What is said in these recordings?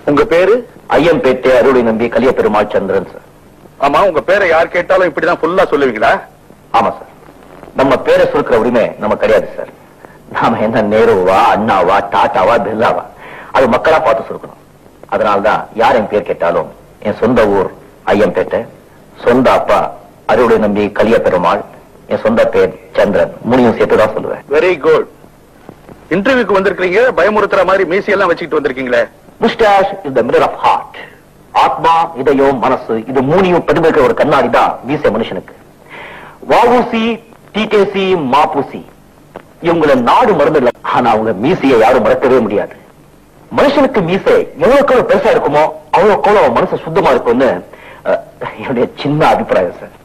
உங்க பேரு ஐயம்பேட்டை அருளை நம்பி கலிய பெருமாள் சந்திரன் சார் ஆமா உங்க பேரை யார் கேட்டாலும் இப்படிதான் ஃபுல்லா சொல்லுவீங்களா ஆமா சார் நம்ம பேரை சுருக்கிற உரிமை நம்ம கிடையாது சார் நாம என்ன நேருவா அண்ணாவா டாட்டாவா பிர்லாவா அது மக்களா பார்த்து சுருக்கணும் அதனால்தான் யார் என் பேர் கேட்டாலும் என் சொந்த ஊர் ஐயம்பேட்டை சொந்த அப்பா அருளை நம்பி கலிய பெருமாள் என் சொந்த பேர் சந்திரன் மூணையும் சேர்த்து தான் சொல்லுவேன் வெரி குட் இன்டர்வியூக்கு வந்திருக்கீங்க பயமுறுத்துற மாதிரி மீசி எல்லாம் வச்சுக்கிட்டு வந்திருக்கீங்களே mustache is the mirror of heart ஆத்மா இதயம் மனசு இது மூணையும் பிரதிபலிக்கிற ஒரு கண்ணாடி தான் மீசை மனுஷனுக்கு வாவூசி டிகேசி மாபூசி இவங்கள நாடு மறந்து இல்லை ஆனா அவங்க மீசையை யாரும் மறக்கவே முடியாது மனுஷனுக்கு மீசை எவ்வளவுக்கு எவ்வளவு பெருசா இருக்குமோ அவ்வளவுக்கு அவ்வளவு அவன் மனசு சுத்தமா இருக்கும்னு அஹ், என்னுடைய சின்ன அபிப்பிராயம் சார்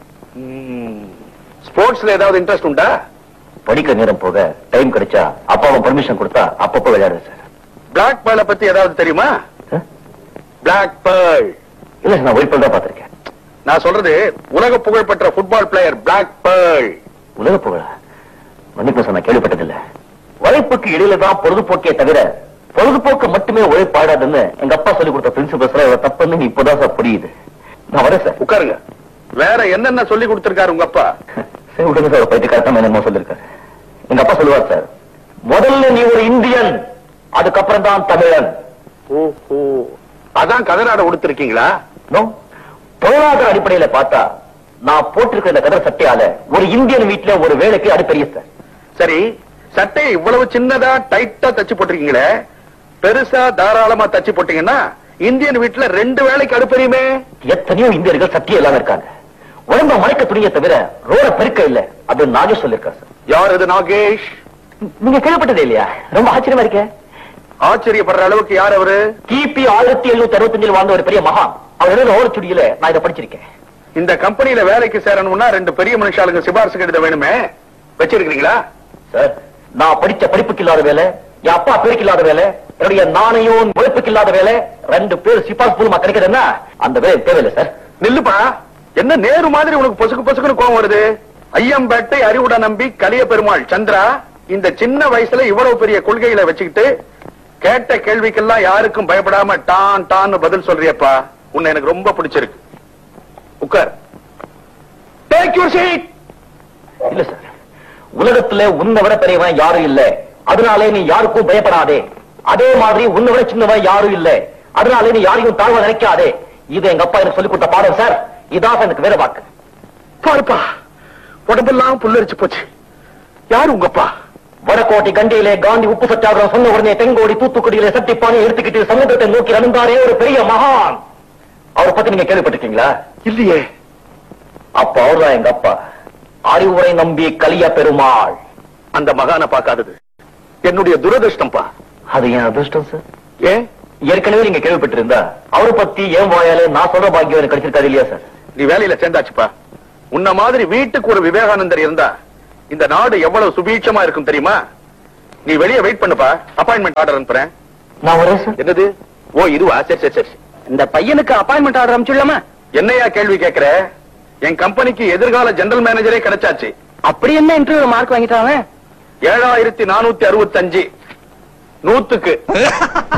ஸ்போர்ட்ஸ்ல ஏதாவது இன்ட்ரெஸ்ட் உண்டா படிக்கிற நேரம் போக டைம் கிடைச்சா அப்பாவும் பர்மிஷன் கொடுத்தா அப்பப்போ விளையாடுறேன் சார் பிளாக் பேர்ல பத்தி ஏதாவது தெரியுமா அஹ்? பிளாக் பேர்ல் இல்ல சார் நான் ஒளிப்பல் தான் பார்த்திருக்கேன் நான் சொல்றது உலக புகழ்பெற்ற ஃபுட்பால் பிளேயர் பிளாக் பேர்ல் உலக புகழ மன்னிப்பு சார் நான் கேள்விப்பட்டதில்ல உழைப்புக்கு இடையில தான் பொழுதுபோக்கே தவிர பொழுதுபோக்கு மட்டுமே உழைப்பாடாதுன்னு எங்க அப்பா சொல்லி கொடுத்த பிரின்சிபல்ஸ் எல்லாம் தப்புன்னு இப்போதான் சார் புரியுது நான் வரேன் சார் உட்காருங்க வேற என்னென்ன சொல்லி கொடுத்திருக்காரு உங்க அப்பா சரி விடுங்க சார் போயிட்டு கரெக்டா என்னமோ சொல்லிருக்காரு எங்க அப்பா சொல்லுவார் சார் முதல்ல நீ ஒரு இந்தியன் அதுக்கப்புறம் தான் தமிழன் ஓஹோ அதான் கதராட உடுத்திருக்கீங்களா நோ பொருளாதார அடிப்படையில பார்த்தா நான் போட்டிருக்கிற இந்த கதர் சட்டையால ஒரு இந்தியன் வீட்டுல ஒரு வேலைக்கு அடுப்பெரிய சார் சரி சட்டையை இவ்வளவு சின்னதா டைட்டா தச்சு போட்டிருக்கீங்களே பெருசா தாராளமா தச்சு போட்டீங்கன்னா இந்தியன் வீட்டுல ரெண்டு வேலைக்கு அடுப்பறியுமே எத்தனையோ இந்தியர்கள் சத்தியம் இல்லாம இருக்காங்க உடம்ப மறைக்க துணிய தவிர ரோட பெருக்க இல்ல அது நாகேஷ் சொல்லிருக்காரு சார் யார் இது நாகேஷ் நீங்க கேள்விப்பட்டதே இல்லையா ரொம்ப ஆச்சரியமா இருக்கே ஆச்சரியப்படுற அளவுக்கு யார் அவரு கிபி ஆயிரத்தி எழுநூத்தி அறுபத்தஞ்சில் வாழ்ந்த ஒரு பெரிய மகான் அவர் எழுதின ஓரச்சுடியில நான் இதை படிச்சிருக்கேன் இந்த கம்பெனில வேலைக்கு சேரணும்னா ரெண்டு பெரிய மனுஷாளுங்க சிபாரிசு கடிதம் வேணுமே வச்சிருக்கீங்களா சார் நான் படிச்ச படிப்புக்கு இல்லாத வேலை என் அப்பா பேருக்கு இல்லாத வேலை என்னுடைய நாணயம் உழைப்புக்கு இல்லாத வேலை ரெண்டு பேர் சிபாஸ் மூலமா கிடைக்கிறதுன்னா அந்த வேலை தேவையில்லை சார் நில்லுப்பா என்ன நேரு மாதிரி உனக்கு பொசுக்கு பொசுக்குன்னு கோவம் வருது ஐயம்பேட்டை அறிவுட நம்பி கலிய பெருமாள் சந்திரா இந்த சின்ன வயசுல இவ்வளவு பெரிய கொள்கைகளை வச்சுக்கிட்டு கேட்ட கேள்விக்கெல்லாம் யாருக்கும் பயப்படாம டான் டான்னு பதில் சொல்றியப்பா உன்னை எனக்கு ரொம்ப பிடிச்சிருக்கு உட்கார் டேக் யூர் சீட் இல்ல சார் உலகத்துல உன்னை விட பெரியவன் யாரும் இல்ல அதனாலே நீ யாருக்கும் பயப்படாதே அதே மாதிரி உன்னை விட சின்னவன் யாரும் இல்ல அதனாலே நீ யாரையும் தாழ்வ நினைக்காதே இது எங்க அப்பா எனக்கு சொல்லி கொடுத்த பாடம் சார் இதான் எனக்கு வேற வாக்கு பாருப்பா உடம்பெல்லாம் புல்லரிச்சு போச்சு யாரு உங்கப்பா வடக்கோட்டை கண்டியிலே காந்தி உப்பு சத்தியாகிரகம் சொன்ன உடனே தெங்கோடி தூத்துக்குடியிலே சட்டிப்பானை எடுத்துக்கிட்டு சமுத்திரத்தை நோக்கி நடந்தாரே ஒரு பெரிய மகான் அவரை பத்தி நீங்க கேள்விப்பட்டிருக்கீங்களா இல்லையே அப்ப அவர்தான் எங்க அப்பா அறிவுரை நம்பி கலிய பெருமாள் அந்த மகானை பார்க்காதது என்னுடைய துரதிருஷ்டம்ப்பா அது என் அதிர்ஷ்டம் சார் ஏன் ஏற்கனவே நீங்க கேள்விப்பட்டிருந்தா அவரை பத்தி ஏன் வாயாலே நான் சொல்ற பாக்கியம் எனக்கு கிடைச்சிருக்காது இல்லையா சார் நீ வேலையில சேர்ந்தாச்சுப்பா உன்ன மாதிரி வீட்டுக்கு ஒரு விவேகானந்தர் இருந்தா இந்த நாடு எவ்வளவு சுபீட்சமா இருக்கும் தெரியுமா நீ வெளியே வெயிட் பண்ணுப்பா அப்பாயின்மெண்ட் ஆர்டர் அனுப்புறேன் நான் வரேன் சார் என்னது ஓ இதுவா சரி சரி சரி இந்த பையனுக்கு அப்பாயின்மெண்ட் ஆர்டர் அனுப்பிச்சுடலாமா என்னையா கேள்வி கேக்குற என் கம்பெனிக்கு எதிர்கால ஜெனரல் மேனேஜரே கிடைச்சாச்சு அப்படி என்ன இன்டர்வியூ மார்க் வாங்கிட்டாங்க ஏழாயிரத்தி நானூத்தி அறுபத்தஞ்சு நூத்துக்கு